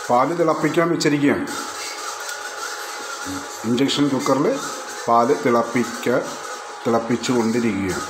പാല് തിളപ്പിക്കാൻ വെച്ചിരിക്കുകയാണ് ഇഞ്ചക്ഷൻ കുക്കറിൽ പാല് തിളപ്പിക്ക തിളപ്പിച്ചു കൊണ്ടിരിക്കുകയാണ്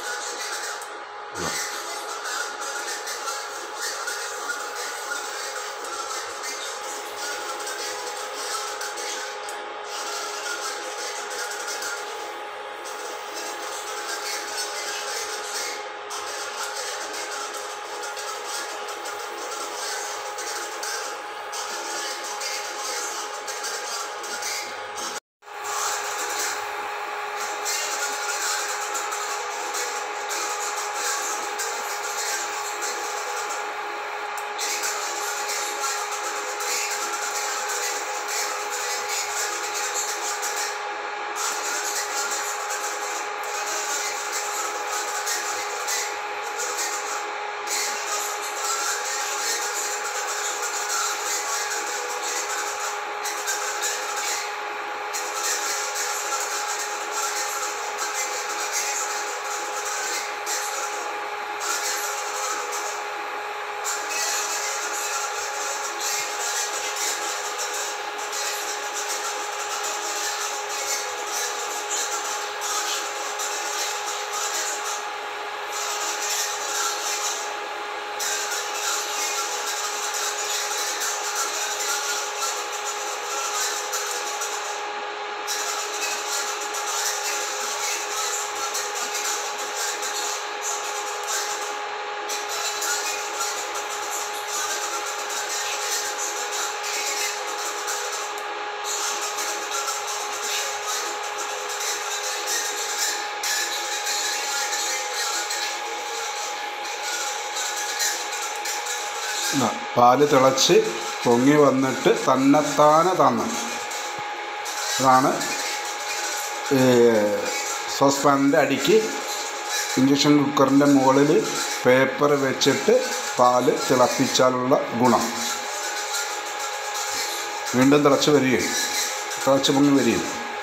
ഇതാ, പാല് തിളച്ച് പൊങ്ങി വന്നിട്ട് തന്നെത്താനെ തന്ന് അതാണ് സോസ് പാനിൻ്റെ അടിക്ക് ഇഞ്ചക്ഷൻ കുക്കറിൻ്റെ മുകളിൽ പേപ്പർ വെച്ചിട്ട് പാല് തിളപ്പിച്ചാലുള്ള ഗുണം വീണ്ടും തിളച്ച് വരികയും തിളച്ച് പൊങ്ങി വരികയും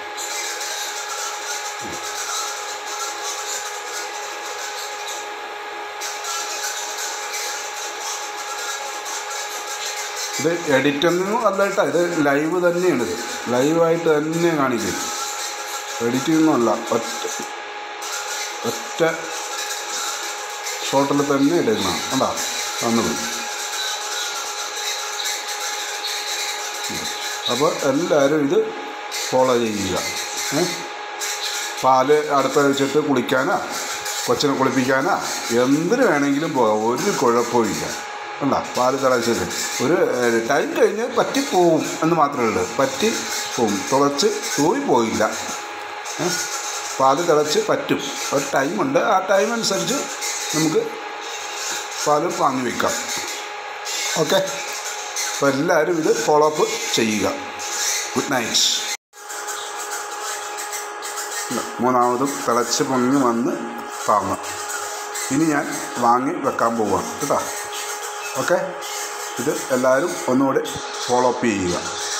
ഇത് എഡിറ്റൊന്നും അല്ല കേട്ടോ ഇത് ലൈവ് തന്നെയാണ് ഇത് ലൈവായിട്ട് തന്നെ കാണിക്കും എഡിറ്റിംഗൊന്നും അല്ല ഒറ്റ ഒറ്റ ഷോട്ടിൽ തന്നെ എടുക്കണം കണ്ടാ വന്നത് അപ്പോൾ എല്ലാവരും ഇത് ഫോളോ ചെയ്യുക ഏ പാല് അടുത്ത വെച്ചിട്ട് കുളിക്കാനാ കൊച്ചിനെ കുളിപ്പിക്കാനാ എന്തിനു വേണമെങ്കിലും പോകാം ഒരു കുഴപ്പമില്ല അല്ല പാല് തിളച്ചത് ഒരു ഏഹ്, ടൈം കഴിഞ്ഞ് പറ്റിപ്പോവും എന്ന് മാത്രമേ ഉള്ളൂ പറ്റി പോവും തുളച്ച് തൂയി പോയില്ല ഏ? പാല് തിളച്ച് പറ്റും ഒരു ടൈമുണ്ട് ആ ടൈം അനുസരിച്ച് നമുക്ക് പാല് വാങ്ങി വയ്ക്കാം ഓക്കെ അപ്പോൾ എല്ലാവരും ഇത് ഫോളോ അപ്പ് ചെയ്യുക ഗുഡ് നൈറ്റ് മൂന്നാമതും തിളച്ച് പൊങ്ങി വന്ന് താങ്ങും ഇനി ഞാൻ വാങ്ങി വെക്കാൻ പോവാണ് കേട്ടോ ഓക്കെ ഇത് എല്ലാവരും ഒന്നുകൂടി ഫോളോ അപ്പ് ചെയ്യുക